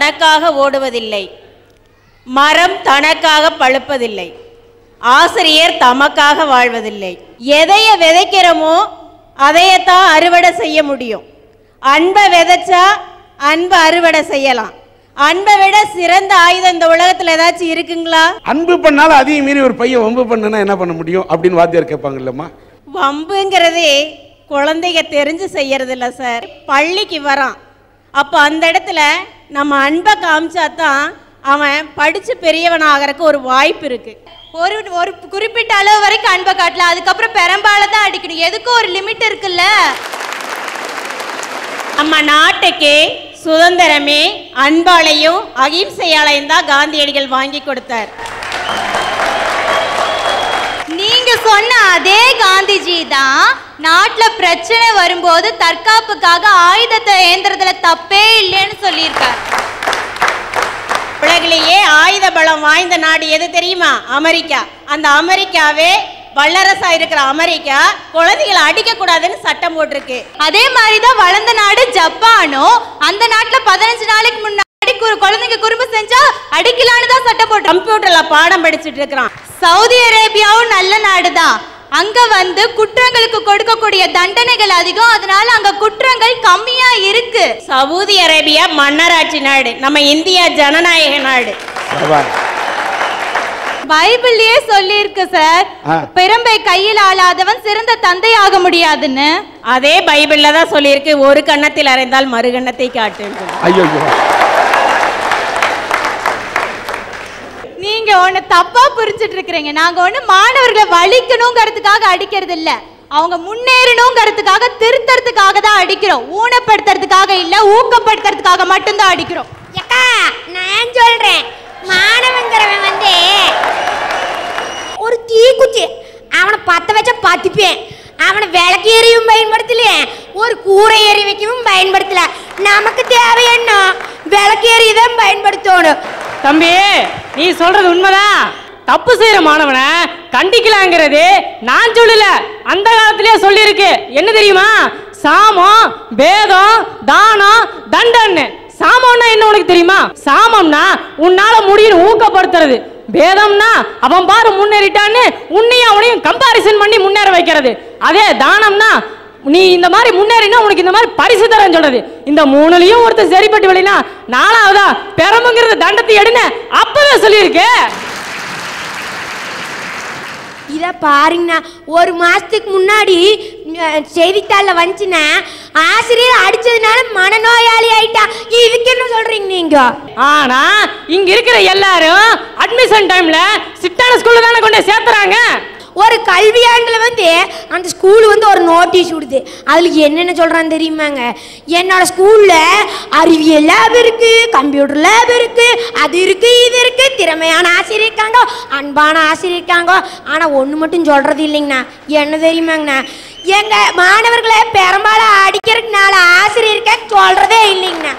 தனக்காக ஓடுவதில்லை மரம் தனக்காக பழுப்பதில்லை ஆசிரியர் தமக்காக வாழ்வதில்லை எதைய விதைக்கிறோமோ அதையத்தான் அறுவடை செய்ய முடியும் அன்பை விதைச்சா அன்பை அறுவடை செய்யலாம் அன்பை விட சிறந்த ஆயுதம் இந்த உலகத்துல ஏதாச்சும் இருக்குங்களா அன்பு பண்ணாலும் அதையும் மீறி ஒரு பையன் வம்பு பண்ணுனா என்ன பண்ண முடியும் அப்படின்னு வாத்தியார் கேட்பாங்க இல்லம்மா வம்புங்கிறதே குழந்தைங்க தெரிஞ்சு செய்யறது இல்ல சார் பள்ளிக்கு வரான் அப்போ அந்த இடத்துல நம்ம அன்பை காமிச்சா தான் அவன் படிச்சு பெரியவன் ஆகறதுக்கு ஒரு வாய்ப்பு இருக்கு ஒரு ஒரு குறிப்பிட்ட அளவு வரைக்கும் அன்பை காட்டலாம் அதுக்கப்புறம் பெரும்பால தான் அடிக்கணும் எதுக்கும் ஒரு லிமிட் இருக்குல்ல நம்ம நாட்டுக்கு சுதந்திரமே அன்பாலையும் அகிம்சையாலையும் தான் காந்தியடிகள் வாங்கி கொடுத்தார் நீங்க சொன்ன அதே காந்திஜி தான் நாட்டுல பிரச்சனை வரும்போது தற்காப்புக்காக ஆயுதத்தை ஏந்திரத்துல தப்பே இல்லைன்னு சொல்லியிருக்கார் உலகிலேயே ஆயுத பலம் வாய்ந்த நாடு எது தெரியுமா அமெரிக்கா அந்த அமெரிக்காவே வல்லரசா இருக்கிற அமெரிக்கா குழந்தைகளை அடிக்க கூடாதுன்னு சட்டம் போட்டிருக்கு அதே மாதிரி தான் வளர்ந்த நாடு ஜப்பானும் அந்த நாட்டுல பதினஞ்சு நாளைக்கு முன்னாடி கு- குழந்தைங்க குறும்பு செஞ்சா அடிக்கலான்னு தான் சட்டம் போட்டு கம்ப்யூட்டர்ல பாடம் படிச்சுட்டு இருக்கிறான் சவுதி அரேபியாவும் நல்ல நாடுதான் அங்க வந்து குற்றங்களுக்கு கொடுக்கக்கூடிய தண்டனைகள் அதிகம் அதனால அங்க குற்றங்கள் கம்மியா இருக்கு சவுதி அரேபியா மன்னராட்சி நாடு நம்ம இந்தியா ஜனநாயக நாடு பரவாயில்ல. பைபிள்லயே சொல்லி இருக்கு சார் ஆ. பெரும்பை கையில் ஆளாதவன் சிறந்த தந்தை ஆக முடியாதுன்னு அதே பைபிள்ல தான் சொல்லியிருக்கு ஒரு கன்னத்தில் அறைந்தால் மறு கன்னத்தை காட்டு ஐயோ ஐயோ. நீங்க ஒண்ணு தப்பா புரிஞ்சிட்டு இருக்கிறீங்க நாங்க ஒண்ணு மாணவர்களை வலிக்கணுங்கிறதுக்காக அடிக்கிறது இல்ல அவங்க முன்னேறணுங்கிறதுக்காக திருத்தறதுக்காக தான் அடிக்கிறோம் ஊனப்படுத்துறதுக்காக இல்ல ஊக்கப்படுத்துறதுக்காக மட்டும்தான் அடிக்கிறோம் அக்கா நான் சொல்றேன் மாணவங்கிறவன் வந்து ஒரு தீக்குச்சி அவனை பத்த வச்ச பத்திப்பேன் அவனை விளக்கு எறியும் பயன்படுத்தல ஒரு கூரை எறி வைக்கவும் பயன்படுத்தல நமக்கு தேவை என்ன விளக்கு எறியதான் பயன்படுத்தணும் தம்பி நீ சொல்றது உண்மைதான் தப்பு செய்யற மாணவனை கண்டிக்கலாங்கிறது நான் சொல்லல அந்த காலத்திலே சொல்லியிருக்கு என்ன தெரியுமா சாமம் பேதம் தானம் தண்டன்னு சாமம்னா என்ன உனக்கு தெரியுமா சாமம்னா உன்னால முடியும் ஊக்கப்படுத்துறது பேதம்னா அவன் பாரு முன்னேறிட்டான்னு உன்னையும் அவனையும் கம்பாரிசன் பண்ணி முன்னேற வைக்கிறது அதே தானம்னா நீ இந்த மாதிரி முன்னேறினா உனக்கு இந்த மாதிரி பரிசு தரேன்னு சொல்றது இந்த மூணுலயும் ஒருத்தர் சரிப்பட்டு வெளினா நாலாவதா பெரம்புங்கிறது தண்டத்தை எடுன்னு அப்பவே சொல்லியிருக்கு இத பாருங்கண்ணா ஒரு மாசத்துக்கு முன்னாடி அஹ், செய்தித்தாள்ல வந்துச்சுன்னா ஆசிரியர் அடிச்சதுனால மனநோயாளி ஆயிட்டா இதுக்கு என்ன சொல்றீங்க நீங்க ஆனா இங்க இருக்கிற எல்லாரும் அட்மிஷன் டைம்ல சிட்டான ஸ்கூல்ல தானே கொண்டு போய் சேர்த்துறாங்க ஒரு கல்வியாண்டுல வந்து அந்த ஸ்கூல் வந்து ஒரு நோட்டீஸ் விடுது அதுல என்னென்ன சொல்றான்னு தெரியுமாங்க என்னோட ஸ்கூல்ல அறிவியல் லேப் இருக்கு கம்ப்யூட்டர் லேப் இருக்கு அது இருக்கு இது இருக்கு திறமையான ஆசிரியர் இருக்காங்க அன்பான ஆசிரியர் இருக்காங்க ஆனா ஒண்ணு மட்டும் சொல்றது இல்லைங்கண்ணா என்ன தெரியுமாங்கண்ணா எங்க மாணவர்களை பெரும்பாலும் அடிக்கிறதுனால ஆசிரியர் இருக்க சொல்றதே இல்லைங்கண்ணா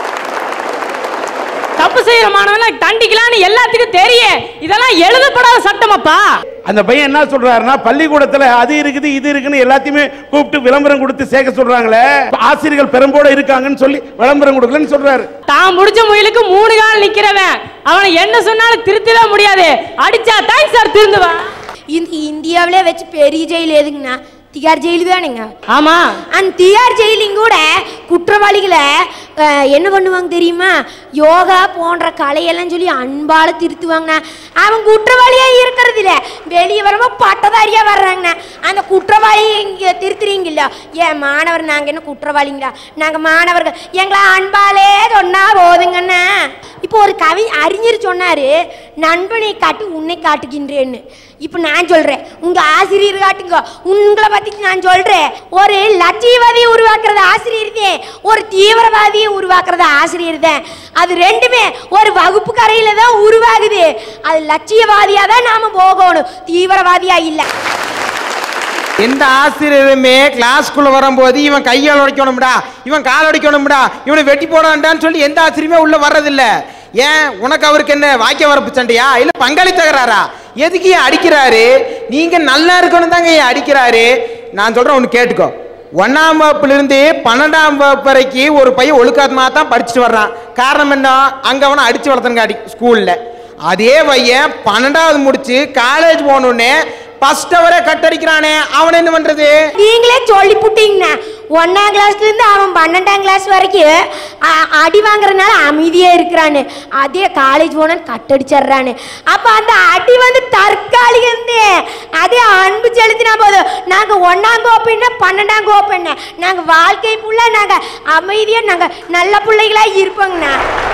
தப்பு செய்யற மாணவனை தண்டிக்கலாம்னு எல்லாத்துக்கும் தெரியும் இதெல்லாம் எழுதப்படாத சட்டமாப்பா அந்த பையன் என்ன சொல்றாருன்னா பள்ளிக்கூடத்துல அது இருக்குது இது இருக்குன்னு எல்லாத்தையுமே கூப்பிட்டு விளம்பரம் கொடுத்து சேர்க்க சொல்றாங்களே ஆசிரியர்கள் பெரும்போட இருக்காங்கன்னு சொல்லி விளம்பரம் கொடுக்கலன்னு சொல்றாரு தான் முடிச்ச முயலுக்கு மூணு கால் நிக்கிறவன் அவனை என்ன சொன்னாலும் திருத்தவே முடியாது அடிச்சா தேங்க்ஸ் சார் திருந்துவான் இந்த இந்தியாவிலே வச்சு பெரிய ஜெயில் எதுங்கண்ணா திகார் ஜெயில் தானுங்க ஆமா அந்த தியார் ஜெயிலிங் கூட குற்றவாளிகளை அஹ், என்ன பண்ணுவாங்க தெரியுமா யோகா போன்ற கலையெல்லாம் சொல்லி அன்பால திருத்துவாங்கண்ணா அவன் குற்றவாளியா இருக்கிறது இல்ல வெளியே வரும்போது பட்டதாரியா வர்றாங்கண்ணா அந்த குற்றவாளி இங்க திருத்துறீங்கல்ல ஏன் மாணவர் நாங்க என்ன குற்றவாளிங்களா நாங்க மாணவர்கள் எங்களை அன்பாலே சொன்னா போதுங்கண்ணா இப்போ ஒரு கவி அறிஞர் சொன்னாரு நண்பனை காட்டு உன்னை காட்டுகின்றேன்னு இப்போ நான் சொல்றேன் உங்க ஆசிரியர் காட்டுங்க உங்களை பத்தி நான் சொல்றேன் ஒரு லட்சியவாதியை உருவாக்குறது ஆசிரியர் தான் ஒரு தீவிரவாதியை உருவாக்குறது ஆசிரியர் தான் அது ரெண்டுமே ஒரு வகுப்பு கரையில தான் உருவாகுது அது லட்சியவாதியா தான் நாம போகணும் தீவிரவாதியா இல்லை எந்த ஆசிரியருமே கிளாஸ்க்குள்ள வரும்போது இவன் கையால் உடைக்கணும்டா இவன் கால் உடைக்கணும்டா இவனை வெட்டி போடாண்டான்னு சொல்லி எந்த ஆசிரியருமே உள்ள வர்றதில்ல ஏன் உனக்கு அவருக்கு என்ன வாக்கிய வரப்பு சண்டையா இல்ல பங்காளி தகராறா எதுக்கு ஏன் அடிக்கிறாரு நீங்க நல்லா இருக்கணும் தாங்க ஏன் அடிக்கிறாரு நான் சொல்றேன் ஒன்று கேட்டுக்கோ ஒன்னாம் வகுப்புலேருந்து பன்னெண்டாம் வகுப்பு வரைக்கும் ஒரு பையன் ஒழுக்காத்மா தான் படிச்சுட்டு வர்றான் காரணம் என்ன அங்கே அவனை அடித்து வளர்த்தங்காடி ஸ்கூலில் அதே பையன் பன்னெண்டாவது முடிச்சு காலேஜ் போகணுன்னே ஃபர்ஸ்ட் அவரே கட்டடிக்கிறானே அவன் என்ன பண்ணுறது நீங்களே சொல்லி புட்டீங்கண்ணா ஒன்னாம் கிளாஸ்ல இருந்து அவன் பன்னெண்டாம் கிளாஸ் வரைக்கும் அ- அடி வாங்குறதுனால அமைதியா இருக்கிறானு அதே காலேஜ் போன கட்டடிச்சிடுறானு அப்ப அந்த அடி வந்து தற்காலிகம் அதே அன்பு செலுத்தினா போதும் நாங்க ஒன்னாம் கோப்பைன்னா பன்னெண்டாம் கோப்பைன்னா நாங்க வாழ்க்கை ஃபுல்லா நாங்க அமைதியா நாங்க நல்ல பிள்ளைகளா இருப்போங்கண்ணா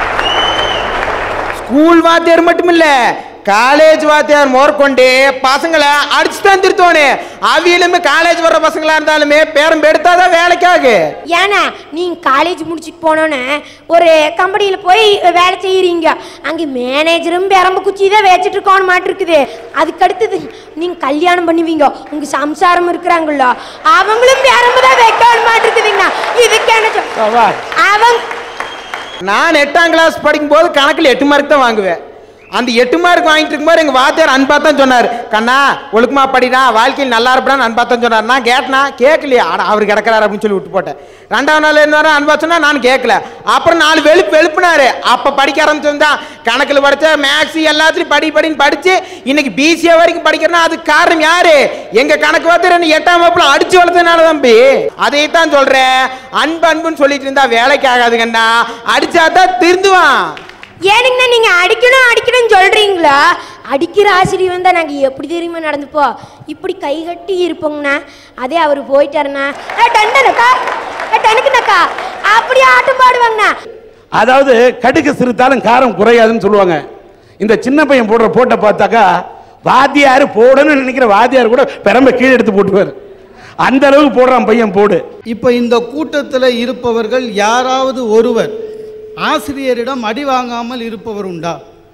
ஸ்கூல் வாத்தியார் மட்டும் இல்ல காலேஜ் வாத்தியார் மோர்கொண்டு பசங்களை அடிச்சு தான் திருத்துவானே அவியலுமே காலேஜ் வர்ற பசங்களா இருந்தாலுமே பேரம் எடுத்தாதான் வேலைக்காகு ஏன்னா நீங்க காலேஜ் முடிச்சுட்டு போனோன்னே ஒரு கம்பெனியில் போய் வேலை செய்கிறீங்க அங்கே மேனேஜரும் பெரம்பு குச்சி தான் வச்சுட்டு இருக்கோன்னு மாட்டிருக்குது அதுக்கு அடுத்தது நீங்க கல்யாணம் பண்ணுவீங்க உங்க சம்சாரம் இருக்கிறாங்களோ அவங்களும் பெரம்பு தான் வைக்கணும் மாட்டிருக்குதுங்கண்ணா இதுக்கு என்ன சொல் வா அவங்க நான் எட்டாம் கிளாஸ் படிக்கும்போது கணக்கில் எட்டு மார்க் தான் வாங்குவேன் அந்த எட்டு மார்க் வாங்கிட்டு இருக்கும்போது எங்க வாத்தியார் அன்பா தான் சொன்னார் கண்ணா ஒழுக்கமா படிடா வாழ்க்கையில் நல்லா இருப்படான்னு அன்பா தான் சொன்னார் நான் கேட்டனா கேட்கலையா ஆனா அவர் கிடக்கிறாரு அப்படின்னு சொல்லி விட்டு போட்டேன் ரெண்டாவது நாள் என்ன வரும் அன்பா சொன்னா நான் கேட்கல அப்புறம் நாலு வெளுப்பு வெளுப்புனாரு அப்ப படிக்க ஆரம்பிச்சிருந்தான் கணக்கில் படிச்ச மேக்ஸ் எல்லாத்துலயும் படி படின்னு படிச்சு இன்னைக்கு பிசிஏ வரைக்கும் படிக்கிறேன்னா அதுக்கு காரணம் யாரு எங்க கணக்கு வாத்தியார் என்ன எட்டாம் வகுப்புல அடிச்சு வளர்த்ததுனால தம்பி அதை தான் சொல்றேன் அன்பு அன்புன்னு சொல்லிட்டு இருந்தா வேலைக்கு ஆகாதுங்கண்ணா அடிச்சா தான் திருந்துவான் ஏனுங்கண்ணா நீங்க அடிக்கணும் அடிக்கணும்னு சொல்றீங்களா அடிக்கிற ஆசிரியர் வந்தா நாங்க எப்படி தெரியுமா நடந்துப்போம் இப்படி கை கட்டி இருப்போங்கண்ணா அதே அவர் போயிட்டாருண்ணா ஏ, டண்டனக்கா ஏ, டனுக்குனக்கா அப்படியே ஆட்டம் பாடுவாங்கண்ணா அதாவது கடுகு சிறுத்தாலும் காரம் குறையாதுன்னு சொல்லுவாங்க இந்த சின்ன பையன் போடுற போட்டை பார்த்தாக்கா வாத்தியார் போடணும்னு நினைக்கிற வாத்தியார் கூட பெரம்ப கீழே எடுத்து போட்டுவார் அந்த அளவுக்கு போடுறான் பையன் போடு இப்போ இந்த கூட்டத்தில் இருப்பவர்கள் யாராவது ஒருவர் ஆசிரியரிடம் அடி வாங்காமல் இருப்பவர் உண்டா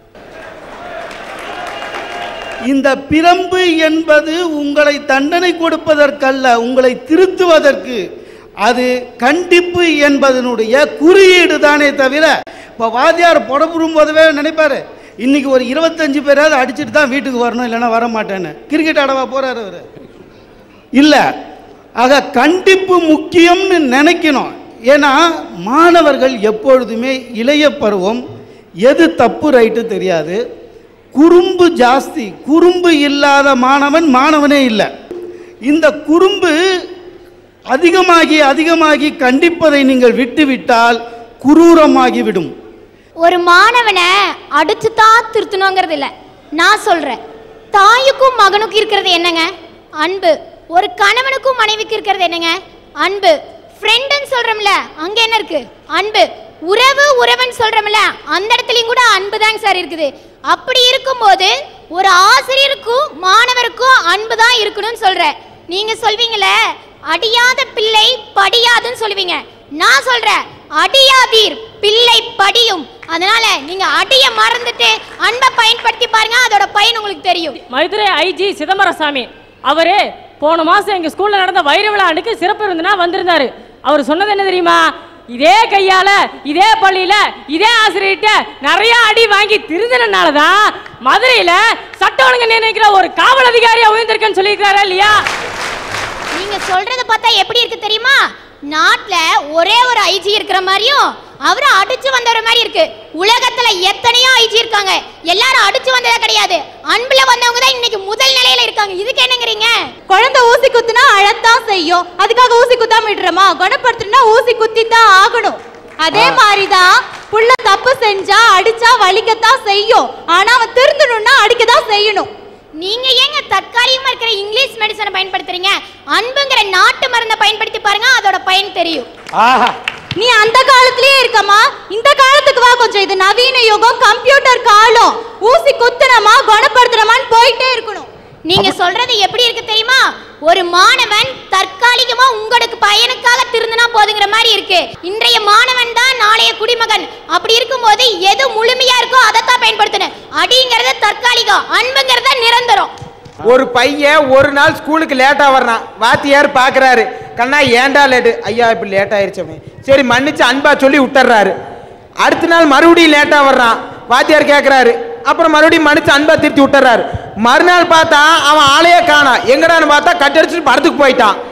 இந்த பிரம்பு என்பது உங்களை தண்டனை கொடுப்பதற்கல்ல உங்களை திருத்துவதற்கு அது கண்டிப்பு என்பதனுடைய குறியீடு தானே தவிர இப்போ வாத்தியார் புடப்புறும் போதவே நினைப்பாரு இன்னைக்கு ஒரு இருபத்தஞ்சு பேராவது அடிச்சுட்டு தான் வீட்டுக்கு வரணும் இல்லைன்னா வர மாட்டேன்னு கிரிக்கெட் ஆடவா போறாரு அவரு இல்லை ஆக கண்டிப்பு முக்கியம்னு நினைக்கணும் ஏன்னா மாணவர்கள் எப்பொழுதுமே இளைய பருவம் எது தப்பு ரைட்டு தெரியாது குறும்பு ஜாஸ்தி குறும்பு இல்லாத மாணவன் மாணவனே இல்லை இந்த குறும்பு அதிகமாகி அதிகமாகி கண்டிப்பதை நீங்கள் விட்டுவிட்டால் குரூரமாகிவிடும் ஒரு மாணவனை அடிச்சு தான் திருத்தணுங்கிறது இல்ல நான் சொல்றேன் தாயுக்கும் மகனுக்கும் இருக்கிறது என்னங்க அன்பு ஒரு கணவனுக்கும் மனைவிக்கு இருக்கிறது என்னங்க அன்பு ஃப்ரெண்டுன்னு சொல்றோம்ல அங்க என்ன இருக்கு அன்பு உறவு உறவுன்னு சொல்றோம்ல அந்த இடத்துலயும் கூட அன்பு தாங்க சார் இருக்குது அப்படி இருக்கும்போது ஒரு ஆசிரியருக்கும் மாணவருக்கும் அன்பு தான் இருக்கணும்னு சொல்றேன் நீங்க சொல்வீங்களே அடியாத பிள்ளை படியாதுன்னு சொல்லுவீங்க நான் சொல்றேன் அடியாதீர் பிள்ளை படியும் அதனால நீங்க அடிய மறந்துட்டு அன்பை பயன்படுத்தி பாருங்க அதோட பயன் உங்களுக்கு தெரியும் மதுரை ஐஜி சிதம்பரசாமி அவரு போன மாசம் எங்க ஸ்கூல்ல நடந்த வைர விழாண்டுக்கு சிறப்பு விருந்தினா வந்திருந்தாரு அவர் சொன்னது என்ன தெரியுமா இதே கையால இதே பள்ளியில இதே ஆசிரியர்கிட்ட நிறைய அடி வாங்கி திருந்தினால தான் மதுரையில சட்ட ஒழுங்கு நிர்ணயிக்கிற ஒரு காவல் அதிகாரியா உயர்ந்திருக்கேன்னு சொல்லியிருக்காரா இல்லையா நீங்க சொல்றத பார்த்தா எப்படி இருக்கு தெரியுமா நாட்டுல ஒரே ஒரு ஐஜி இருக்கிற மாதிரியும் அவரை அடிச்சு வந்தவர் மாதிரி இருக்கு உலகத்துல எத்தனையோ ஐஜி இருக்காங்க எல்லாரும் அடிச்சு வந்ததே கிடையாது அன்புல வந்தவங்க தான் இன்னைக்கு முதல் நிலையில இருக்காங்க இதுக்கு என்னங்கிறீங்க குழந்தை ஊசி குத்துனா அழத்தான் செய்யும் அதுக்காக ஊசி குத்தாம விடுறோமா குணப்படுத்தணும்னா ஊசி குத்தி தான் ஆகணும் அதே மாதிரிதான் புள்ள தப்பு செஞ்சா அடிச்சா வலிக்கத்தான் செய்யும் ஆனா அவன் திருந்தணும்னா அடிக்கதான் செய்யணும் நீங்க ஏங்க தற்காலிகமா இருக்கிற இங்கிலீஷ் மெடிசனை பயன்படுத்துறீங்க அன்புங்கிற நாட்டு மருந்தை பயன்படுத்தி பாருங்க அதோட பயன் தெரியும் ஆஹா நீ அந்த காலத்திலேயே இருக்கமா இந்த காலத்துக்கு வா கொஞ்சம் இது நவீன யுகம் கம்ப்யூட்டர் காலம் ஊசி குத்துனமா குணப்படுத்துனமான்னு போயிட்டே இருக்கணும் நீங்க சொல்றது எப்படி இருக்கு தெரியுமா ஒரு மாணவன் தற்காலிகமா உங்களுக்கு பயனுக்காக திருந்தினா போதுங்கிற மாதிரி இருக்கு இன்றைய மாணவன் தான் நாளைய குடிமகன் அப்படி இருக்கும்போது எது முழுமையா இருக்கோ அதைத்தான் பயன்படுத்தணும் அடிங்கிறது தற்காலிகம் அன்புங்கிறது நிரந்தரம் ஒரு பையன் ஒரு நாள் ஸ்கூலுக்கு லேட்டாக வர்றான் வாத்தியார் பார்க்குறாரு கண்ணா ஏன்டா லேட்டு ஐயா இப்படி லேட் ஆயிருச்சமே சரி மன்னிச்சு அன்பா சொல்லி விட்டுறாரு அடுத்த நாள் மறுபடியும் லேட்டாக வர்றான் வாத்தியார் கேட்குறாரு அப்புறம் மறுபடியும் மன்னிச்சு அன்பா திருத்தி விட்டுறாரு மறுநாள் பார்த்தா அவன் ஆளையே காணாம் எங்கடான்னு பார்த்தா கட்டடிச்சுட்டு படத்துக்கு போயிட்டான்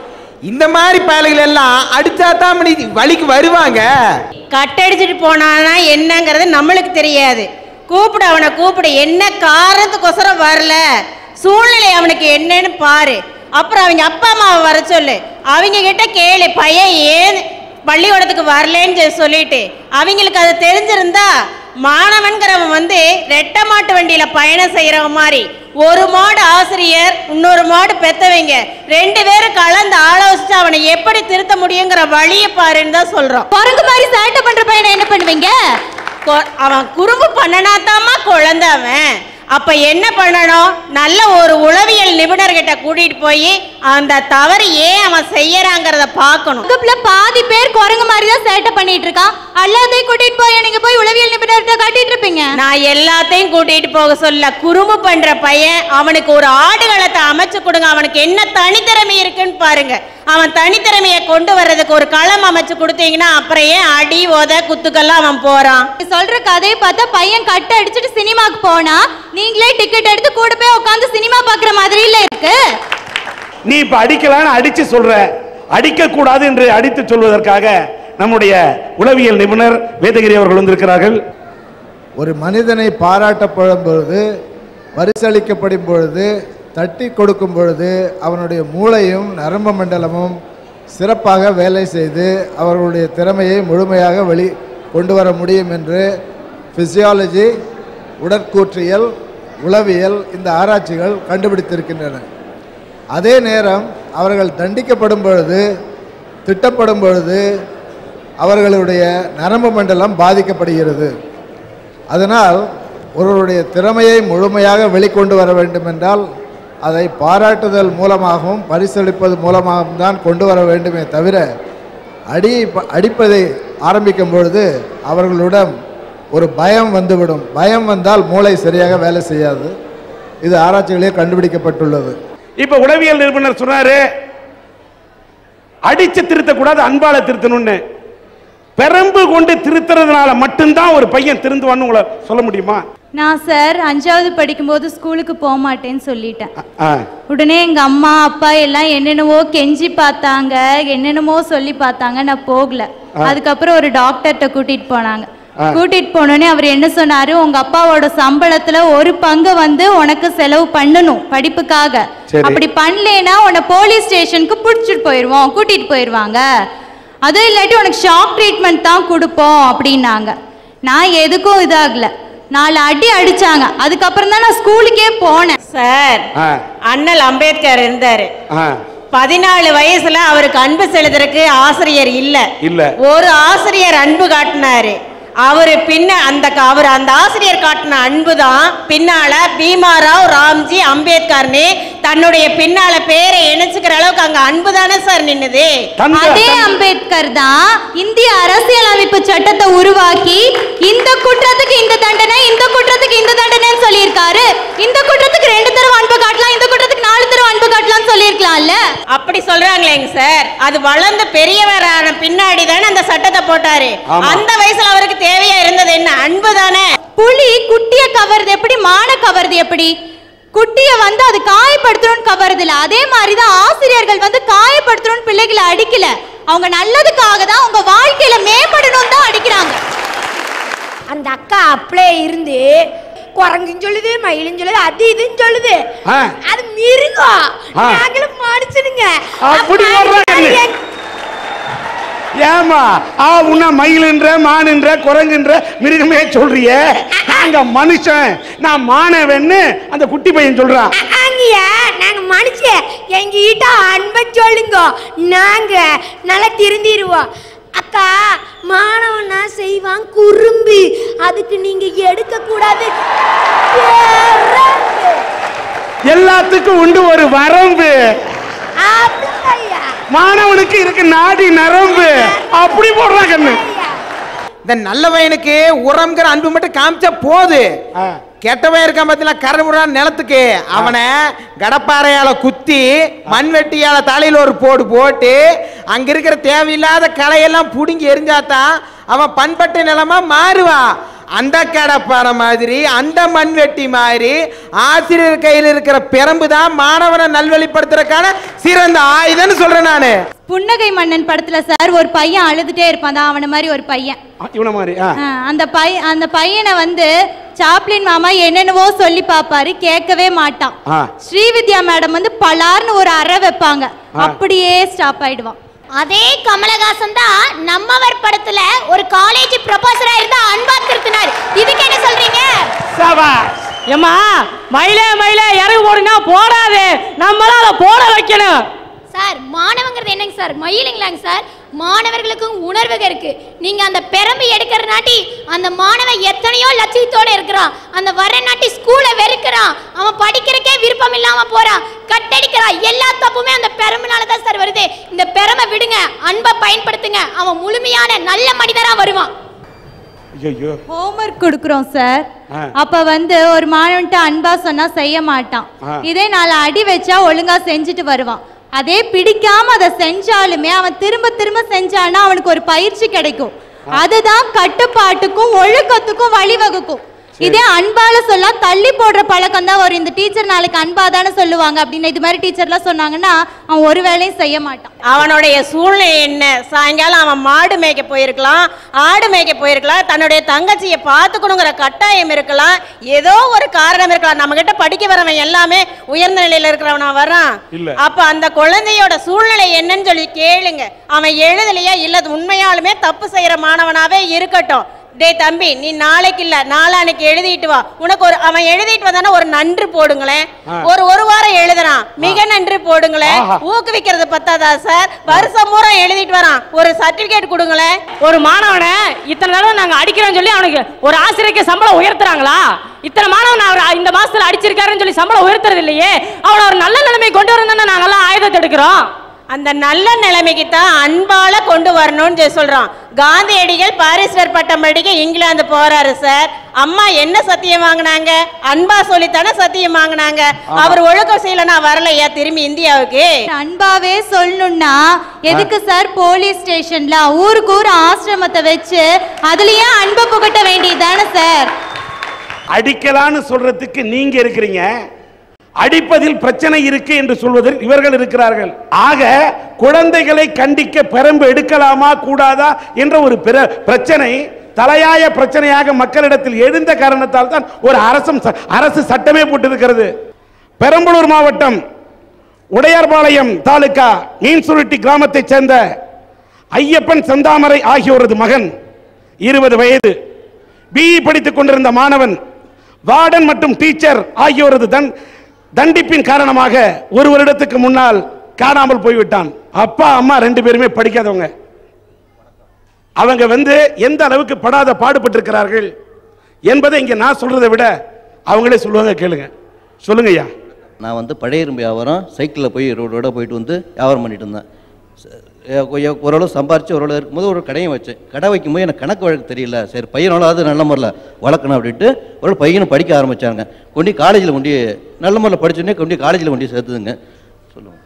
இந்த மாதிரி பயல்கள் எல்லாம் அடிச்சா தான் மணி வழிக்கு வருவாங்க கட்டடிச்சிட்டு போனானா என்னங்கிறது நம்மளுக்கு தெரியாது கூப்பிடு அவனை கூப்பிடு என்ன காரணத்துக்கோசரம் வரல சூழ்நிலை அவனுக்கு என்னன்னு பாரு அப்புறம் அவங்க அப்பா அம்மாவை வர சொல்லு அவங்க கிட்ட கேளு பையன் ஏன் பள்ளிக்கூடத்துக்கு வரலன்னு சொல்லி சொல்லிட்டு அவங்களுக்கு அது தெரிஞ்சிருந்தா மாணவன்கிறவன் வந்து ரெட்டை மாட்டு வண்டியில பயணம் செய்யறவன் மாதிரி ஒரு மாடு ஆசிரியர் இன்னொரு மாடு பெத்தவங்க ரெண்டு பேரும் கலந்து ஆலோசிச்சு அவனை எப்படி திருத்த முடியுங்கிற வழியை பாருன்னு தான் சொல்றோம் குரங்கு மாதிரி சேட்டை பண்ற பையனை என்ன பண்ணுவீங்க கொ- அவன் குறும்பு பண்ணனாத்தாம்மா குழந்தை அவன் அப்ப என்ன பண்ணணும் நல்ல ஒரு உளவியல் நிபுணர்கிட்ட கூட்டிட்டு போய் அந்த தவறு ஏன் அவன் செய்யறாங்கிறத பார்க்கணும் வகுப்புல பாதி பேர் குரங்கு மாதிரி தான் சேட்டை பண்ணிட்டு இருக்கான் எல்லாத்தையும் கூட்டிட்டு போய் நீங்க போய் உளவியல் நிபுணர்கிட்ட காட்டிட்டு இருப்பீங்க நான் எல்லாத்தையும் கூட்டிட்டு போக சொல்ல குறும்பு பண்ற பையன் அவனுக்கு ஒரு ஆடுகளத்தை அமைச்சு கொடுங்க அவனுக்கு என்ன தனித்திறமை இருக்குன்னு பாருங்க அவன் தனித்திறமையை கொண்டு வர்றதுக்கு ஒரு களம் அமைச்சு கொடுத்தீங்கன்னா அப்புறம் ஏன் அடி உத குத்துக்கெல்லாம் அவன் போறான் நீ சொல்ற கதையை பார்த்தா பையன் கட்ட அடிச்சுட்டு சினிமாக்கு போனா நீங்களே டிக்கெட் எடுத்து கூட போய் உட்காந்து சினிமா பாக்குற மாதிரி இல்ல இருக்கு நீ இப்ப அடிக்கலான்னு அடிச்சு சொல்ற அடிக்க கூடாது என்று அடித்து சொல்வதற்காக நம்முடைய உளவியல் நிபுணர் வேதகிரி அவர்கள் வந்திருக்கிறார்கள் ஒரு மனிதனை பாராட்டப்படும் பொழுது பரிசளிக்கப்படும் பொழுது தட்டி கொடுக்கும் பொழுது அவனுடைய மூளையும் நரம்பு மண்டலமும் சிறப்பாக வேலை செய்து அவர்களுடைய திறமையை முழுமையாக வெளி கொண்டு வர முடியும் என்று பிசியாலஜி உடற்கூற்றியல் உளவியல் இந்த ஆராய்ச்சிகள் கண்டுபிடித்திருக்கின்றன அதே நேரம் அவர்கள் தண்டிக்கப்படும் பொழுது திட்டப்படும் பொழுது அவர்களுடைய நரம்பு மண்டலம் பாதிக்கப்படுகிறது அதனால் ஒருவருடைய திறமையை முழுமையாக வெளிக்கொண்டு வர வேண்டுமென்றால் அதை பாராட்டுதல் மூலமாகவும் பரிசளிப்பது மூலமாகவும் தான் கொண்டு வர வேண்டுமே தவிர அடி அடிப்பதை ஆரம்பிக்கும் பொழுது அவர்களிடம் ஒரு பயம் வந்துவிடும் பயம் வந்தால் மூளை சரியாக வேலை செய்யாது இது ஆராய்ச்சிகளே கண்டுபிடிக்கப்பட்டுள்ளது இப்ப உளவியல் நிபுணர் சொன்னாரு அடிச்சு திருத்தக்கூடாது அன்பால திருத்தணும்னு பெரம்பு கொண்டு திருத்துறதுனால மட்டும்தான் ஒரு பையன் திருந்துவான்னு உங்களை சொல்ல முடியுமா நான் சார் அஞ்சாவது படிக்கும்போது ஸ்கூலுக்கு போக மாட்டேன்னு சொல்லிட்டேன் ஆ, உடனே எங்க அம்மா அப்பா எல்லாம் என்னென்னவோ கெஞ்சி பார்த்தாங்க என்னென்னமோ சொல்லி பார்த்தாங்க நான் போகல அதுக்கப்புறம் ஒரு டாக்டர்கிட்ட கூட்டிட்டு போனாங்க கூட்டிட்டு போனோடனே அவர் என்ன சொன்னாரு உங்க அப்பாவோட சம்பளத்துல ஒரு பங்கு வந்து உனக்கு செலவு பண்ணணும் படிப்புக்காக சரி. அப்படி பண்ணலேன்னா உன்னை போலீஸ் ஸ்டேஷனுக்கு பிடிச்சிட்டு போயிடுவோம் கூட்டிட்டு போயிடுவாங்க அதுவும் இல்லாட்டி உனக்கு ஷாக் ட்ரீட்மெண்ட் தான் கொடுப்போம் அப்படின்னாங்க நான் எதுக்கும் இதாகல நாலு அடி அடிச்சாங்க அதுக்கப்புறம் தான் நான் ஸ்கூலுக்கே போனேன் சார் ஆ, அண்ணல் அம்பேத்கர் இருந்தாரு ஆ. பதினாலு வயசுல அவருக்கு அன்பு செலுத்துறதுக்கு ஆசிரியர் இல்ல இல்ல. ஒரு ஆசிரியர் அன்பு காட்டினாரு அவரு பின்ன அந்த க- அவர் அந்த ஆசிரியர் காட்டின அன்பு தான் பின்னால பீமாராவ் ராம்ஜி அம்பேத்கர்னு தன்னுடைய பின்னால பேரை இணைச்சுக்கிற அளவுக்கு அங்க அன்பு தானே சார் நின்னுது தந்த- அதே அம்பேத்கர் தான் இந்திய அரசியலமைப்பு சட்டத்தை உருவாக்கி இந்த குற்றத்துக்கு இந்த தண்டனை இந்த குற்றத்துக்கு இந்த தண்டனைன்னு சொல்லியிருக்காரு இந்த குற்றத்துக்கு ரெண்டு தடவை அன்பு காட்டலாம் இந்த குற்றத்துக்கு நாலு தடவை அன்பு காட்டலாம்னு சொல்லியிருக்கலாம்ல அப்படி சொல்றாங்களேங்க சார் அது வளர்ந்து பெரியவரான பின்னாடி தானே அந்த சட்டத்தை போட்டாரு ஆமா. அந்த வயசுல அவருக்கு தேவையா இருந்தது என்ன அன்பு தானே புலி குட்டிய கவருது எப்படி மான கவருது எப்படி குட்டிய வந்து அது காயப்படுத்தணும்னு கவருது இல்ல அதே மாதிரிதான் ஆசிரியர்கள் வந்து காயப்படுத்தணும்னு பிள்ளைகளை அடிக்கல அவங்க நல்லதுக்காக தான் அவங்க வாழ்க்கையில மேம்படணும் தான் அடிக்கிறாங்க அந்த அக்கா அப்படியே இருந்து குரங்குன்னு சொல்லுது மயிலுன்னு சொல்லுது அது இதுன்னு சொல்லுது ஆ. அது மிருகம் ஆ. நாங்களும் மனுஷனுங்க அப்படி அப்ப சொல்றாங்க. அது எங்க- ஏமா ஆ உன்ன மயிலுன்ற மானுன்ற குரங்குன்ற மிருகமே சொல்றியே நாங்க மனுஷன் நான் மானவன்னு அந்த குட்டி பையன் சொல்றான் ஆங்கிய நாங்க மனுஷன் எங்க கிட்ட அன்பை சொல்லுங்க நாங்க நல்லா திருந்திடுவோம் அக்கா மாணவனா செய்வான் குறும்பு அதுக்கு நீங்க எடுக்க கூடாது எல்லாத்துக்கும் உண்டு ஒரு வரம்பு அப்படியா மாணவனுக்கு இருக்கு நாடி நரம்பு அப்படி போடுறான் கண்ணு இந்த நல்ல பையனுக்கு உரம்ங்கிற அன்பு மட்டும் காமிச்சா போது ஆ. கெட்டவன் இருக்கான் பார்த்தீங்களா கரமுறான் நிலத்துக்கு அவனை கடப்பாறையால குத்தி மண்வெட்டியால தலையில ஒரு போடு போட்டு அங்க இருக்கிற தேவையில்லாத களையெல்லாம் புடுங்கி எரிஞ்சாதான் அவன் பண்பட்ட நிலமா மாறுவான் அந்த கடப்பாறை மாதிரி அந்த மண்வெட்டி மாதிரி ஆசிரியர் கையில் இருக்கிற பிரம்பு தான் மாணவனை நல்வழிப்படுத்துறதுக்கான சிறந்த ஆயுதம்னு சொல்றேன் நானு புன்னகை மன்னன் படத்துல சார் ஒரு பையன் அழுதுட்டே இருப்பான் தான் அவன மாதிரி ஒரு பையன் ஆ, இவனை மாதிரி ஆ ஆ, அந்த பை அந்த பையனை வந்து சாப்ளின் மாமா என்னென்னவோ சொல்லி பார்ப்பாரு கேட்கவே மாட்டான் ஆ. ஸ்ரீவித்யா மேடம் வந்து பலார்னு ஒரு அறை வைப்பாங்க அப்படியே ஸ்டாப் ஆயிடுவான் அதே கமலஹாசன் தான் நம்மவர் படத்துல ஒரு காலேஜ் ப்ரொபோசரா இருந்தா அன்பா திருத்தினார் இதுக்கு என்ன சொல்றீங்க சபாஷ் ஏம்மா மயிலே மயிலே இறகு போடுனா போடாது நம்மளாம் அதை போட வைக்கணும் சார் மாணவங்கிறது என்னங்க சார் மயிலுங்களாங்க சார் மாணவர்களுக்கும் உணர்வுக இருக்கு நீங்க அந்த பெரம்பு எடுக்கிறனாட்டி அந்த மாணவன் எத்தனையோ லட்சியத்தோட இருக்கிறான் அந்த வர நாட்டி ஸ்கூலை வெறுக்கிறான் அவன் படிக்கிறக்கே விருப்பம் இல்லாம போறான் கட்டடிக்கிறான் எல்லா தப்புமே அந்த பெரம்புனால தான் சார் வருது இந்த பெரமை விடுங்க அன்பை பயன்படுத்துங்க அவன் முழுமையான நல்ல மனிதரா வருவான் ஐயோ ஹோம்ஒர்க் கொடுக்குறோம் சார் ஆ. அப்ப வந்து ஒரு மாணவன்ட்ட அன்பா சொன்னா செய்ய மாட்டான் ஆ. இதே நாலு அடி வச்சா ஒழுங்கா செஞ்சுட்டு வருவான் அதே பிடிக்காம அதை செஞ்சாலுமே அவன் திரும்ப திரும்ப செஞ்சானா அவனுக்கு ஒரு பயிற்சி கிடைக்கும் அதுதான் கட்டுப்பாட்டுக்கும் ஒழுக்கத்துக்கும் வழிவகுக்கும் இதே அன்பால சொல்ல தள்ளி போடுற பழக்கம் தான் வரும் இந்த டீச்சர் நாளைக்கு அன்பா தானே சொல்லுவாங்க அப்படின்னு இது மாதிரி டீச்சர்லாம் சொன்னாங்கன்னா அவன் ஒரு வேலையும் செய்ய மாட்டான் அவனுடைய சூழ்நிலை என்ன சாயங்காலம் அவன் மாடு மேய்க்க போயிருக்கலாம் ஆடு மேய்க்க போயிருக்கலாம் தன்னுடைய தங்கச்சியை பார்த்துக்கணுங்கிற கட்டாயம் இருக்கலாம் ஏதோ ஒரு காரணம் இருக்கலாம் நம்ம கிட்ட படிக்க வரவன் எல்லாமே உயர்ந்த நிலையில இருக்கிறவனா வரான் இல்ல. அப்ப அந்த குழந்தையோட சூழ்நிலை என்னன்னு சொல்லி கேளுங்க அவன் எழுதலையா இல்ல அது உண்மையாலுமே தப்பு செய்யற மாணவனாவே இருக்கட்டும் டேய் தம்பி நீ நாளைக்கு இல்ல நாளானைக்கு எழுதிட்டு வா உனக்கு ஒரு அவன் எழுதிட்டு வந்தானா ஒரு நன்று போடுங்களேன் ஒரு ஒரு வாரம் எழுதுறான் மிக நன்று போடுங்களேன் ஆஹா. ஊக்குவிக்கிறது பத்தாதா சார் வருஷம் பூரா எழுதிட்டு வரான் ஒரு சர்டிபிகேட் கொடுங்களேன் ஒரு மாணவனை இத்தனை தடவை நாங்க அடிக்கிறோம்னு சொல்லி அவனுக்கு ஒரு ஆசிரியருக்கு சம்பளம் உயர்த்துறாங்களா இத்தனை மாணவன் அவர் இந்த மாசத்துல அடிச்சிருக்காருன்னு சொல்லி சம்பளம் உயர்த்துறது இல்லையே அவனை ஒரு நல்ல நிலைமை கொண்டு வரணும் நாங்கெல்லாம் ஆயுதத்தை எடுக்கிறோம் அந்த நல்ல நிலைமைக்கு தான் அன்பால கொண்டு வரணும்னு சொல்லி சொல்றோம் காந்தியடிகள் பாரிஸ்டர் பட்டம் படிக்க இங்கிலாந்து போறாரு சார் அம்மா என்ன சத்தியம் வாங்கினாங்க அன்பா சொல்லித்தானே சத்தியம் வாங்கினாங்க அவர் ஒழுக்கம் செய்யலனா வரலையா திரும்பி இந்தியாவுக்கு அன்பாவே சொல்லணும்னா எதுக்கு சார் போலீஸ் ஸ்டேஷன்ல ஊருக்கு ஊர் ஆசிரமத்தை வச்சு அதுலயே அன்பை புகட்ட வேண்டியதுதானே சார் அடிக்கலான்னு சொல்றதுக்கு நீங்க இருக்கிறீங்க அடிப்பதில் பிரச்சனை இருக்கு என்று சொல்வதில் இவர்கள் இருக்கிறார்கள் ஆக குழந்தைகளை கண்டிக்க பெரம்பு எடுக்கலாமா கூடாதா என்ற ஒரு பிற பிரச்சனை தலையாய பிரச்சனையாக மக்களிடத்தில் எழுந்த காரணத்தால் தான் ஒரு அரசும் ச- அரசு சட்டமே போட்டிருக்கிறது பெரம்பலூர் மாவட்டம் உடையார்பாளையம் தாலுகா மீன்சுருட்டி கிராமத்தைச் சேர்ந்த ஐயப்பன் செந்தாமரை ஆகியோரது மகன் இருபது வயது பிஇ படித்துக் கொண்டிருந்த மாணவன் வார்டன் மற்றும் டீச்சர் ஆகியோரது தன் தண்டிப்பின் காரணமாக ஒரு வருடத்துக்கு முன்னால் காணாமல் போய்விட்டான் அப்பா அம்மா ரெண்டு பேருமே படிக்காதவங்க அவங்க வந்து எந்த அளவுக்கு படாத பாடுபட்டிருக்கிறார்கள் என்பதை இங்க நான் சொல்றதை விட அவங்களே சொல்லுவாங்க கேளுங்க சொல்லுங்க ஐயா நான் வந்து பழைய இரும்பு வியாபாரம் சைக்கிளில் போய் ரோடு ரோடாக போயிட்டு வந்து வியாபாரம் பண்ணிட்டு இருந்தேன் ச- எ- கொஞ்சம் ஓரளவு சம்பாரிச்சு ஓரளவு இருக்கும்போது ஒரு கடையும் வச்சேன் கடை வைக்கும்போது எனக்கு கணக்கு வழக்கு தெரியல சரி பையனாலாவது நல்ல முறையில் வளர்க்கணும் அப்படின்ட்டு ஒரு பையனும் படிக்க ஆரம்பிச்சாங்க கொண்டு காலேஜில் கொண்டு நல்ல முறையில் படிச்சோடனே கொண்டு காலேஜில் கொண்டு சேர்த்துதுங்க சொல்லுங்கள்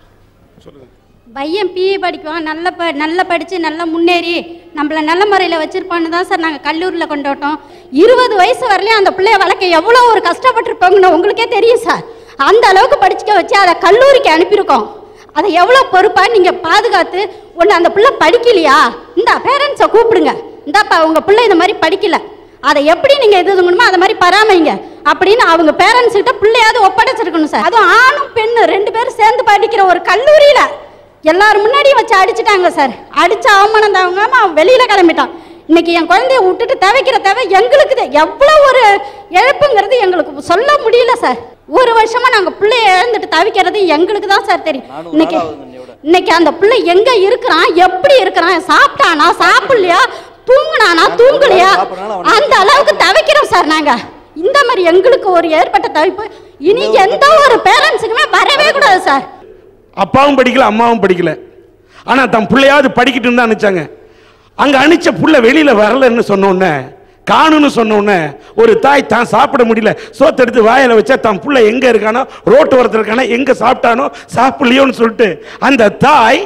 பையன் பிஏ படிக்குவான் நல்ல ப நல்லா படித்து நல்லா முன்னேறி நம்மளை நல்ல முறையில் வச்சுருப்பான்னு தான் சார் நாங்கள் கல்லூரியில் கொண்டாட்டோம் இருபது வயசு வரலையும் அந்த பிள்ளைய வளர்க்க எவ்வளோ ஒரு கஷ்டப்பட்டிருப்பாங்கன்னு உங்களுக்கே தெரியும் சார் அந்த அளவுக்கு படிச்சுக்க வச்சு அதை கல்லூரிக்கு அனுப்பியிருக்கோம் அதை எவ்வளோ பொறுப்பாக நீங்கள் பாதுகாத்து ஒன்று அந்த பிள்ளை படிக்கலையா இந்த பேரண்ட்ஸை கூப்பிடுங்க இந்தாப்பா உங்கள் பிள்ளை இந்த மாதிரி படிக்கல அதை எப்படி நீங்க இது பண்ணணுமோ அதை மாதிரி பராமரிங்க அப்படின்னு அவங்க பேரண்ட்ஸ் கிட்ட பிள்ளையாவது ஒப்படைச்சிருக்கணும் சார் அதுவும் ஆணும் பெண்ணும் ரெண்டு பேரும் சேர்ந்து படிக்கிற ஒரு கல்லூரியில எல்லாரும் முன்னாடியும் வச்சு அடிச்சிட்டாங்க சார் அடிச்ச அவமானம் தாங்காம அவன் வெளியில கிளம்பிட்டான் இன்னைக்கு என் குழந்தைய விட்டுட்டு தவிக்கிற தேவை எங்களுக்கு தான் எவ்வளோ ஒரு இழப்புங்கிறது எங்களுக்கு சொல்ல முடியல சார் ஒரு வருஷமா நாங்க பிள்ளைய இழந்துட்டு தவிக்கிறது எங்களுக்கு தான் சார் தெரியும் நானும் இன்னைக்கு நாலாவது இன்னையோட. இன்னைக்கு அந்த பிள்ளை எங்க இருக்கிறான் எப்படி இருக்கிறான் சாப்பிட்டானா சாப்பிடலையா தூங்குனானா தூங்கலையா சாப்பிடுறானா, அவனுக்கு அந்த அளவுக்கு தவிக்கிறோம் சார் நாங்க இந்த மாதிரி எங்களுக்கு ஒரு ஏற்பட்ட தவிப்பு இனி எந்த ஒரு பேரண்ட்ஸுக்குமே வரவே கூடாது சார் அப்பாவும் படிக்கல அம்மாவும் படிக்கல ஆனா தன் பிள்ளையாவது படிக்கட்டுன்னு தான் அனுப்பிச்சாங்க அங்க அனுப்பிச்ச புள்ள வெளியில வரலன்னு சொன்ன உடனே காணுன்னு சொன்ன உடனே ஒரு தாய் தான் சாப்பிட முடியல சோத்தை எடுத்து வாயில வச்சா தன் புள்ள எங்க இருக்கானோ ரோட்டு ஓரத்தில் இருக்கானோ எங்க சாப்பிட்டானோ சாப்பிடலையோன்னு சொல்லிட்டு அந்த தாய்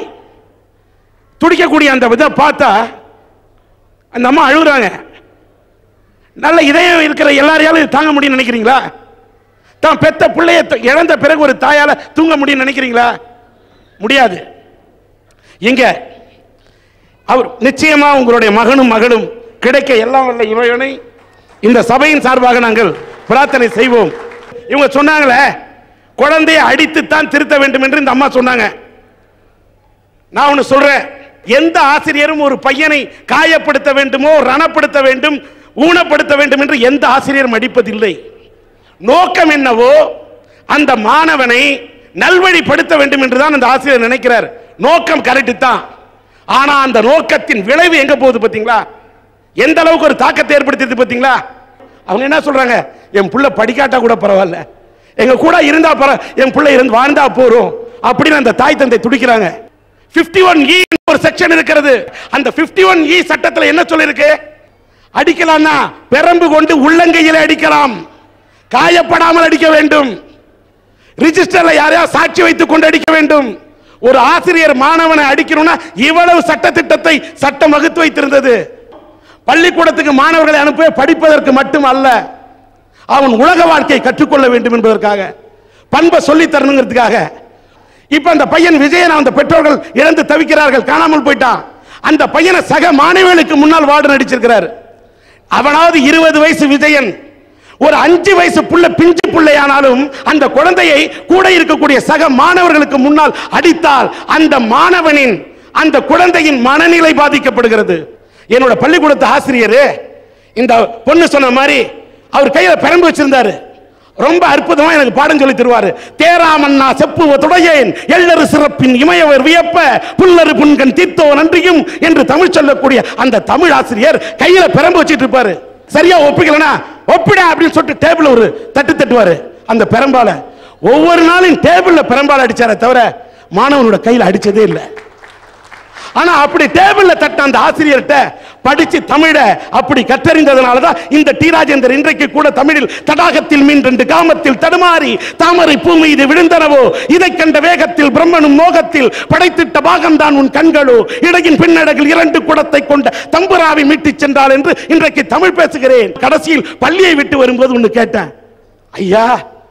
துடிக்கக்கூடிய அந்த இதை பார்த்தா அந்த அம்மா அழுகுறாங்க நல்ல இதயம் இருக்கிற எல்லாரையாலும் இது தாங்க முடியும்னு நினைக்கிறீங்களா தான் பெத்த பிள்ளைய த- இழந்த பிறகு ஒரு தாயால தூங்க முடியும்னு நினைக்கிறீங்களா முடியாது எங்க அவர் நிச்சயமா உங்களுடைய மகனும் மகளும் கிடைக்க எல்லாம் வல்ல இறைவனை இந்த சபையின் சார்பாக நாங்கள் பிரார்த்தனை செய்வோம் இவங்க சொன்னாங்களே குழந்தையை அடித்துத்தான் திருத்த வேண்டும் என்று இந்த அம்மா சொன்னாங்க நான் ஒன்று சொல்றேன் எந்த ஆசிரியரும் ஒரு பையனை காயப்படுத்த வேண்டுமோ ரணப்படுத்த வேண்டும் ஊனப்படுத்த வேண்டும் என்று எந்த ஆசிரியரும் அடிப்பதில்லை நோக்கம் என்னவோ அந்த மாணவனை நல்வழிப்படுத்த வேண்டும் என்று தான் அந்த ஆசிரியர் நினைக்கிறார் நோக்கம் கரெக்ட் தான் ஆனா அந்த நோக்கத்தின் விளைவு எங்க போகுது பாத்தீங்களா எந்த அளவுக்கு ஒரு தாக்கத்தை ஏற்படுத்தியது பாத்தீங்களா அவங்க என்ன சொல்றாங்க என் புள்ள படிக்காட்டா கூட பரவாயில்ல எங்க கூட இருந்தா பர என் புள்ள இருந்து வாழ்ந்தா போறோம் அப்படின்னு அந்த தாய் தந்தை துடிக்கிறாங்க 51 ஒன் இ ஒரு செக்ஷன் இருக்கிறது அந்த 51 ஒன் இ சட்டத்தில் என்ன சொல்லிருக்கு அடிக்கலாம்னா பெரம்பு கொண்டு உள்ளங்கையில் அடிக்கலாம் காயப்படாமல் அடிக்க வேண்டும் ரிஜிஸ்டர்ல யாரையா சாட்சி வைத்துக் கொண்டு அடிக்க வேண்டும் ஒரு ஆசிரியர் மாணவனை அடிக்கணும்னா இவ்வளவு சட்ட திட்டத்தை சட்டம் வகுத்து வைத்திருந்தது பள்ளிக்கூடத்துக்கு மாணவர்களை அனுப்ப படிப்பதற்கு மட்டும் அல்ல அவன் உலக வாழ்க்கையை கற்றுக்கொள்ள வேண்டும் என்பதற்காக பண்பை சொல்லி தரணுங்கிறதுக்காக இப்ப அந்த பையன் விஜயன் அந்த பெற்றோர்கள் இழந்து தவிக்கிறார்கள் காணாமல் போயிட்டான் அந்த பையனை சக மாணவிகளுக்கு முன்னால் வார்டு நடிச்சிருக்கிறார் அவனாவது இருபது வயசு விஜயன் ஒரு அஞ்சு வயசு புள்ள பிஞ்சு பிள்ளையானாலும் அந்த குழந்தையை கூட இருக்கக்கூடிய சக மாணவர்களுக்கு முன்னால் அடித்தால் அந்த மாணவனின் அந்த குழந்தையின் மனநிலை பாதிக்கப்படுகிறது என்னோட பள்ளிக்கூடத்து ஆசிரியர் இந்த பொண்ணு சொன்ன மாதிரி அவர் கையில பெரம்பு வச்சிருந்தாரு ரொம்ப அற்புதமா எனக்கு பாடம் சொல்லி தருவாரு தேராமண்ணா செப்புவ துடையேன் எள்ளரு சிறப்பின் இமயவர் வியப்ப புல்லரு புன்கண் தீர்த்தோ நன்றியும் என்று தமிழ் சொல்லக்கூடிய அந்த தமிழ் ஆசிரியர் கையில பெரம்பு வச்சிட்டு இருப்பாரு சரியா ஒப்பிக்கலனா ஒப்பிடா அப்படின்னு சொல்லிட்டு டேபிள் ஒரு தட்டு தட்டுவாரு அந்த பெரம்பால ஒவ்வொரு நாளும் டேபிள்ல பெரம்பால அடிச்சாரே தவிர மாணவனோட கையில அடிச்சதே இல்லை ஆனா அப்படி டேபிள்ல தட்ட அந்த ஆசிரியர்கிட்ட படிச்சு தமிழ அப்படி கற்றறிந்ததனால தான் இந்த டி ராஜேந்தர் இன்றைக்கு கூட தமிழில் தடாகத்தில் மீன் ரெண்டு காமத்தில் தடுமாறி தாமரை பூ மீது விழுந்தனவோ இதை கண்ட வேகத்தில் பிரம்மனும் மோகத்தில் படைத்திட்ட பாகம்தான் உன் கண்களோ இடையின் பின்னடகில் இரண்டு குடத்தை கொண்ட தம்புராவை மீட்டிச் சென்றாள் என்று இன்றைக்கு தமிழ் பேசுகிறேன் கடைசியில் பள்ளியை விட்டு வரும்போது ஒன்னு கேட்டேன் ஐயா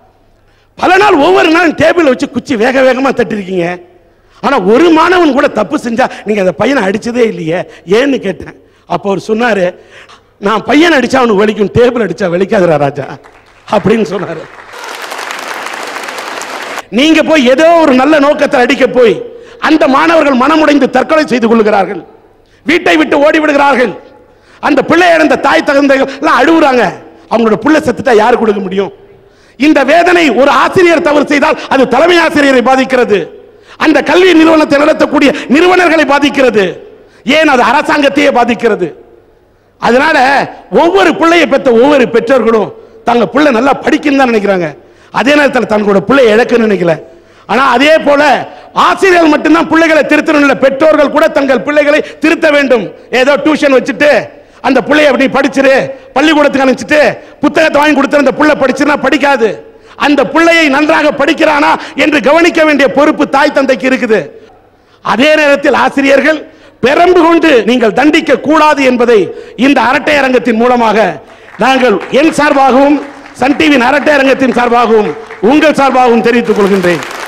பல நாள் ஒவ்வொரு நாளும் டேபிள் வச்சு குச்சி வேக வேகமா தட்டிருக்கீங்க ஆனா ஒரு மாணவன் கூட தப்பு செஞ்சா நீங்க அந்த பையனை அடிச்சதே இல்லையே ஏன்னு கேட்டேன் அப்போ அவர் சொன்னாரு நான் பையன் அடிச்சா அவனுக்கு வலிக்கும் டேபிள் அடிச்சா வலிக்காதுடா ராஜா அப்படின்னு சொன்னாரு நீங்க போய் ஏதோ ஒரு நல்ல நோக்கத்தை அடிக்க போய் அந்த மாணவர்கள் மனமுடைந்து தற்கொலை செய்து கொள்கிறார்கள் வீட்டை விட்டு ஓடி விடுகிறார்கள் அந்த பிள்ளை இழந்த தாய் தகுந்தைகள் எல்லாம் அழுகுறாங்க அவங்களோட பிள்ளை செத்துட்டா யாரு கொடுக்க முடியும் இந்த வேதனை ஒரு ஆசிரியர் தவறு செய்தால் அது தலைமை ஆசிரியரை பாதிக்கிறது அந்த கல்வி நிறுவனத்தை நடத்தக்கூடிய நிறுவனர்களை பாதிக்கிறது ஏன் அது அரசாங்கத்தையே பாதிக்கிறது அதனால ஒவ்வொரு பிள்ளையை பெற்ற ஒவ்வொரு பெற்றோர்களும் தங்க பிள்ளை நல்லா படிக்கணும் தான் நினைக்கிறாங்க அதே நேரத்தில் தங்களோட பிள்ளை இழக்கணும்னு நினைக்கல ஆனா அதே போல ஆசிரியர்கள் மட்டும்தான் பிள்ளைகளை திருத்தணும் இல்லை பெற்றோர்கள் கூட தங்கள் பிள்ளைகளை திருத்த வேண்டும் ஏதோ டியூஷன் வச்சுட்டு அந்த பிள்ளைய அப்படி படிச்சிரு பள்ளிக்கூடத்துக்கு அனுப்பிச்சிட்டு புத்தகத்தை வாங்கி கொடுத்து அந்த புள்ள படிச்சுன்னா படிக்காது அந்த பிள்ளையை நன்றாக படிக்கிறானா என்று கவனிக்க வேண்டிய பொறுப்பு தாய் தந்தைக்கு இருக்குது அதே நேரத்தில் ஆசிரியர்கள் பெரம்பு கொண்டு நீங்கள் தண்டிக்க கூடாது என்பதை இந்த அரட்டை அரங்கத்தின் மூலமாக நாங்கள் என் சார்பாகவும் சன் டிவியின் அரட்டை அரங்கத்தின் சார்பாகவும் உங்கள் சார்பாகவும் தெரிவித்துக் கொள்கின்றேன்